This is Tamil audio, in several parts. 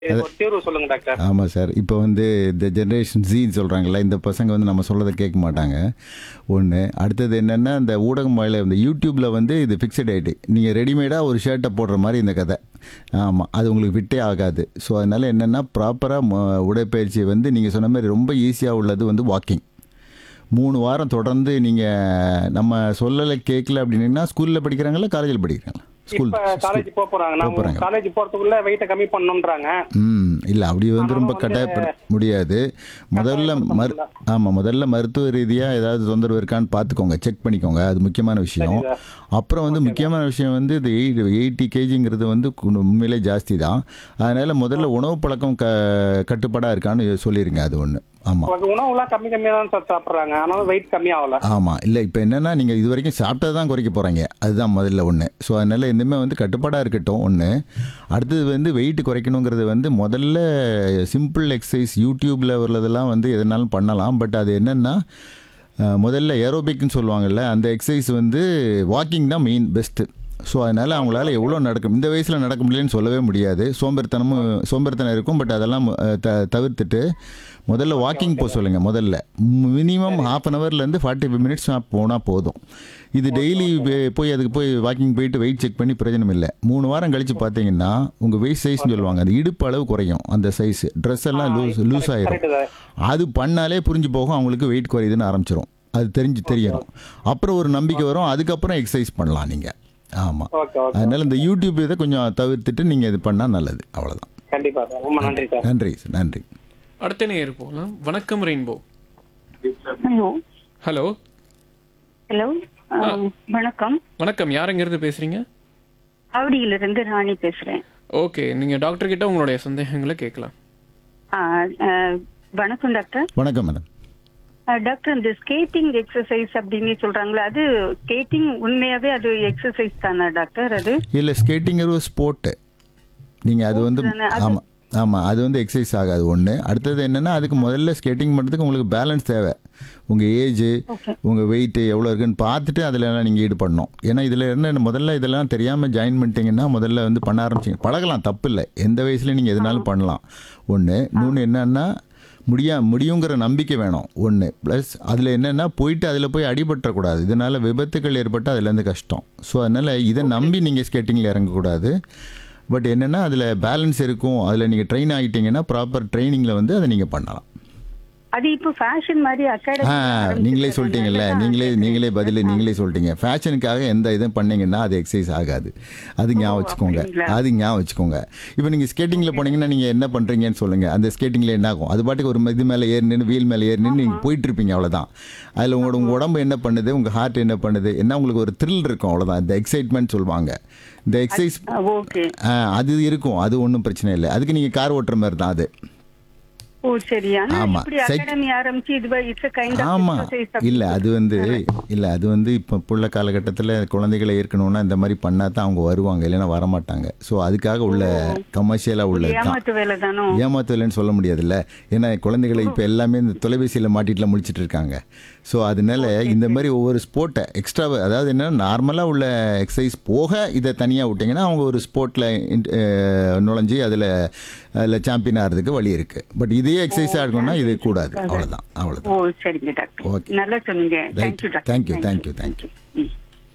இதுக்கு ஒரு தீர்வு சொல்லுங்க டாக்டர் ஆமாம் சார் இப்போ வந்து இந்த ஜென்ரேஷன் ஜின்னு சொல்கிறாங்கல்ல இந்த பசங்க வந்து நம்ம சொல்கிறத கேட்க மாட்டாங்க ஒன்று அடுத்தது என்னென்னா இந்த ஊடகம் வாயில இந்த யூடியூப்பில் வந்து இது ஃபிக்ஸட் ஆகிட்டு நீங்கள் ரெடிமேடாக ஒரு ஷர்ட்டை போடுற மாதிரி இந்த கதை ஆமாம் அது உங்களுக்கு ஃபிட்டே ஆகாது ஸோ அதனால் என்னென்னா ப்ராப்பராக உடற்பயிற்சி வந்து நீங்கள் சொன்ன மாதிரி ரொம்ப ஈஸியாக உள்ளது வந்து வாக்கிங் மூணு வாரம் தொடர்ந்து நீங்கள் நம்ம சொல்லலை கேட்கல அப்படின்னா ஸ்கூலில் படிக்கிறாங்களா காலேஜில் படிக்கிறாங்களா ஸ்கூல் இப்ப காலேஜ் போக போறாங்க நம்ம போறாங்க. காலேஜ் போறதுக்குள்ள வெயிட்ட கம்மி பண்ணணும்ன்றாங்க ம் இல்லை அப்படி வந்து ரொம்ப கட்டாயப்பட முடியாது முதல்ல மரு ஆமாம் முதல்ல மருத்துவ ரீதியாக ஏதாவது தொந்தரவு இருக்கான்னு பார்த்துக்கோங்க செக் பண்ணிக்கோங்க அது முக்கியமான விஷயம் அப்புறம் வந்து முக்கியமான விஷயம் வந்து இது எயிட் எயிட்டி கேஜிங்கிறது வந்து கு- உண்மையிலே ஜாஸ்தி தான் அதனால் முதல்ல உணவு பழக்கம் க கட்டுப்பாடாக இருக்கான்னு சொல்லிடுங்க அது ஒன்று ஆமாம் அது உணவுலாம் கம்மி கம்மியா தான் சார் சாப்பிடுறாங்க ஆனாலும் வெயிட் கம்மி ஆகல ஆமாம் இல்லை இப்போ என்னென்னா நீங்கள் இது வரைக்கும் சாப்பிட்டது தான் குறைக்க போகிறீங்க அதுதான் முதல்ல ஒன்று ஸோ அதனால் இனிமேல் வந்து கட்டுப்பாடாக இருக்கட்டும் ஒன்று அடுத்தது வந்து வெயிட் குறைக்கணுங்கிறது வந்து முதல்ல சிம்பிள் எக்ஸசைஸ் யூடியூப்பில் உள்ளதெல்லாம் வந்து எதனாலும் பண்ணலாம் பட் அது என்னென்னா அஹ், முதல்ல ஏரோபிக்னு சொல்லுவாங்கல்ல அந்த எக்ஸசைஸ் வந்து வாக்கிங் தான் மெயின் பெஸ்ட்டு ஸோ அதனால் அவங்களால எவ்வளோ நடக்கும் இந்த வயசில் நடக்க முடியலன்னு சொல்லவே முடியாது சோம்பேறித்தனமும் சோம்பேறித்தனம் இருக்கும் பட் அதெல்லாம் அஹ், த தவிர்த்துட்டு முதல்ல வாக்கிங் போக சொல்லுங்கள் முதல்ல மினிமம் ஹாஃப் அன் ஹவர்லேருந்து ஃபார்ட்டி ஃபைவ் மினிட்ஸ் போனால் போதும் இது டெய்லி போய் அதுக்கு போய் வாக்கிங் போயிட்டு வெயிட் செக் பண்ணி பிரயோஜனம் இல்லை மூணு வாரம் கழித்து பார்த்தீங்கன்னா உங்கள் வெயிட் சைஸ்னு சொல்லுவாங்க அந்த இடுப்பு அளவு குறையும் அந்த சைஸ் ட்ரெஸ் எல்லாம் லூஸ் லூஸ் ஆயிரும் கரெக்ட் சார் அது பண்ணாலே புரிஞ்சு போகும் அவங்களுக்கு வெயிட் குறையுதுன்னு ஆரம்பிச்சிரும் அது தெரிஞ்சு தெரியணும் அப்புறம் ஒரு நம்பிக்கை வரும் அதுக்கப்புறம் எக்ஸசைஸ் பண்ணலாம் நீங்கள் ஆமாம் ஓகே ஓகே அதனால் இந்த யூடியூப் இதை கொஞ்சம் தவிர்த்துட்டு நீங்கள் இது பண்ணால் நல்லது அவ்வளோதான் கண்டிப்பா சார் ரொம்ப நன்றி சார் நன்றி சார் நன்றி அடுத்த நேயர் போகலாம் வணக்கம் ரெயின்போ ஹலோ ஹலோ ஹலோ வணக்கம் வணக்கம் யாருங்கிறது பேசுறீங்க அவடியிலிருந்து ராணி பேசுறேன் ஓகே நீங்க டாக்டர் கிட்ட உங்களுடைய சந்தேகங்களை கேட்கலாம் ஆ, ஆ, வணக்கம் டாக்டர் வணக்கம் மேடம் ஆ, டாக்டர் இந்த ஸ்கேட்டிங் எக்ஸசைஸ் அப்படின்னு சொல்றாங்களே அது ஸ்கேட்டிங் உண்மையாவே அது எக்ஸசைஸ் தானா டாக்டர் அது இல்லை ஸ்கேட்டிங் ஒரு ஸ்போர்ட்டு நீங்கள் அது வந்து தானே, அது- ஆமாம் ஆமாம் அது வந்து எக்ஸசைஸ் ஆகாது ஒன்று அடுத்தது என்னென்னா அதுக்கு முதல்ல ஸ்கேட்டிங் பண்ணுறதுக்கு உங்களுக்கு பேலன்ஸ் தேவை உங்கள் ஏஜ் Okay. உங்கள் வெயிட்டு எவ்வளோ இருக்குன்னு பார்த்துட்டு அதிலலாம் நீங்கள் ஈடுபடணும் ஏன்னா இதில் என்ன முதல்ல இதெல்லாம் தெரியாமல் ஜாயின் பண்ணிட்டீங்கன்னா முதல்ல வந்து பண்ண ஆரம்பிச்சிங்க பழகலாம் தப்பு இல்லை எந்த வயசுலையும் நீங்கள் எதுனாலும் பண்ணலாம் ஒன்று இன்னொன்று என்னன்னா முடியா முடியுங்கிற நம்பிக்கை வேணும் ஒன்று ப்ளஸ் அதில் என்னென்னா போயிட்டு அதில் போய் அடிபட்டுறக்கூடாது இதனால் விபத்துகள் ஏற்பட்டு அதுலேருந்து கஷ்டம் ஸோ அதனால் இதை நம்பி நீங்கள் ஸ்கேட்டிங்கில் இறங்கக்கூடாது பட் என்னென்னா அதில் பேலன்ஸ் இருக்கும் அதில் நீங்கள் ட்ரெயின் ஆகிட்டீங்கன்னா ப்ராப்பர் ட்ரைனிங்கில் வந்து அதை நீங்கள் பண்ணலாம் அது இப்போ ஃபேஷன் மாதிரி ஆ அகாடமி நீங்களே சொல்லிட்டீங்கல்ல நீங்களே நீங்களே பதில் நீங்களே சொல்லிட்டீங்க ஃபேஷனுக்காக எந்த இதுவும் பண்ணீங்கன்னா அது எக்ஸசைஸ் ஆகாது அது ஞாபகம் வச்சுக்கோங்க அப்படிங்களா? அது ஞாபகம் வச்சுக்கோங்க இப்போ நீங்கள் ஸ்கேட்டிங்கில் போனீங்கன்னா நீங்கள் என்ன பண்ணுறீங்கன்னு சொல்லுங்கள் அந்த ஸ்கேட்டிங்கில் என்ன ஆகும் அது பாட்டுக்கு ஒரு இது மேலே ஏறி நின்று வீல் மேலே ஏறி நின்று நீங்கள் போயிட்டு இருப்பீங்க அவ்வளோதான் அதில் உங்களோட உங்கள் உடம்பு என்ன பண்ணுது உங்கள் ஹார்ட் என்ன பண்ணுது என்ன உங்களுக்கு ஒரு த்ரில் இருக்கும் அவ்வளோதான் இந்த எக்ஸைட்மெண்ட் சொல்லுவாங்க இந்த எக்ஸசைஸ் ஓகே அது இருக்கும் அது ஒன்றும் பிரச்சனை இல்லை அதுக்கு நீங்கள் கார் ஓட்டுற மாதிரி தான் அது ஓ சரி ஆனா ஆமா. இப்படி சைக்- அகாடமி ஆரம்பிச்சு இது இட்ஸ் கைண்ட் ஆமா ஆஃப் எக்ஸசைஸ் இல்ல அது வந்து இல்ல அது வந்து இப்போ புள்ள காலகட்டத்தில் குழந்தைகளை இருக்கணும்னா இந்த மாதிரி பண்ணா தான் அவங்க வருவாங்க இல்லைன்னா வரமாட்டாங்க ஸோ அதுக்காக உள்ள கமர்ஷியலாக உள்ளது தான் ஏமாத்து வேலை தானோ ஏமாத்தலைன்னு சொல்ல முடியாதுல்ல ஏன்னா குழந்தைகளை இப்போ எல்லாமே இந்த தொலைபேசியில் மாட்டிட்டுல முடிச்சிட்டு இருக்காங்க ஸோ அதனால இந்த மாதிரி ஒவ்வொரு ஸ்போர்ட்டை எக்ஸ்ட்ரா அதாவது என்னன்னா நார்மலாக உள்ள எக்ஸசைஸ் போக இதை தனியாக விட்டிங்கன்னா அவங்க ஒரு ஸ்போர்ட்டில் நுழைஞ்சு அதில் அதில் சாம்பியன் ஆகிறதுக்கு வழி இருக்குது பட் இதே எக்ஸசைஸாக இருக்கணும்னா இது கூடாது அவ்வளோதான் அவ்வளோதான் ஓ சரிங்க டாக்டர் Okay. நல்லா சொன்னீங்க Right. Thank you doctor Thank you, thank you, thank you. ம்.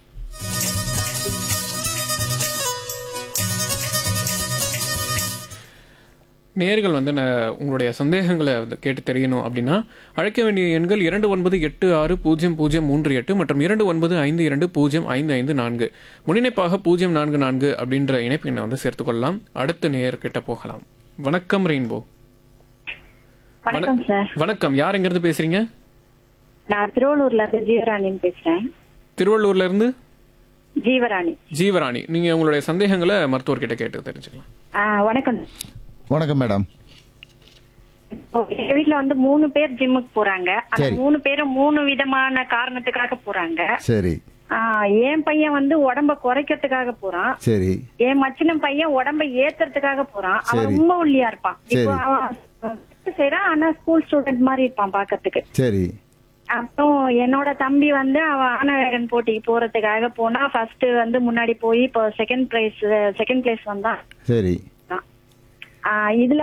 நேர்கள் வந்து நான் உங்களுடைய சந்தேகங்களை வந்து கேட்டு தெரியணும் அப்படின்னா அழைக்க வேண்டிய எண்கள் இரண்டு ஒன்பது எட்டு ஆறு பூஜ்ஜியம் பூஜ்ஜியம் மூன்று எட்டு மற்றும் இரண்டு ஒன்பது ஐந்து இரண்டு பூஜ்ஜியம் ஐந்து ஐந்து நான்கு முன்னிணைப்பாக பூஜ்ஜியம் நான்கு நான்கு அப்படின்ற இணைப்பு எண்ணை வந்து சேர்த்துக்கொள்ளலாம் அடுத்த நேயர்கிட்ட போகலாம் வணக்கம் ரெயின்போ வணக்கம் சார் வணக்கம் யாருங்கிறது பேசுறீங்க நான் திருவள்ளூர்ல இருந்து ஜீவராணின்னு பேசுறேன் திருவள்ளூர்ல இருந்து ஜீவராணி ஜீவராணி நீங்க உங்களுடைய சந்தேகங்களை மருத்துவர்கிட்ட கேட்டு தெரிஞ்சுக்கலாம் ஆ, வணக்கம் வணக்கம் மேடம் இப்போ எங்க வீட்ல வந்து மூணு பேர் ஜிம்முக்கு போறாங்க அந்த சரி. மூணு பேரும் மூணு விதமான காரணத்துக்காக போறாங்க சரி ஆ, என் பையன் வந்து உடம்ப குறைக்கிறதுக்காக போறான் சரி என் மச்சின பையன் உடம்ப ஏத்துறதுக்காக போறான் அவன் சரி. ரொம்ப ஒல்லியா இருப்பான் சரி. இப்போ அவன் செய்யறான் ஆனா ஸ்கூல் ஸ்டூடெண்ட் மாதிரி இருப்பான் பாக்கிறதுக்கு சரி அப்புறம் என்னோட தம்பி வந்து அவன் ஆனவேகன் போட்டிக்கு போறதுக்காக போனா ஃபர்ஸ்ட் வந்து முன்னாடி போய் இப்போ செகண்ட் பிரைஸ் செகண்ட் பிளேஸ் வந்தான் சரி ஆ, இதுல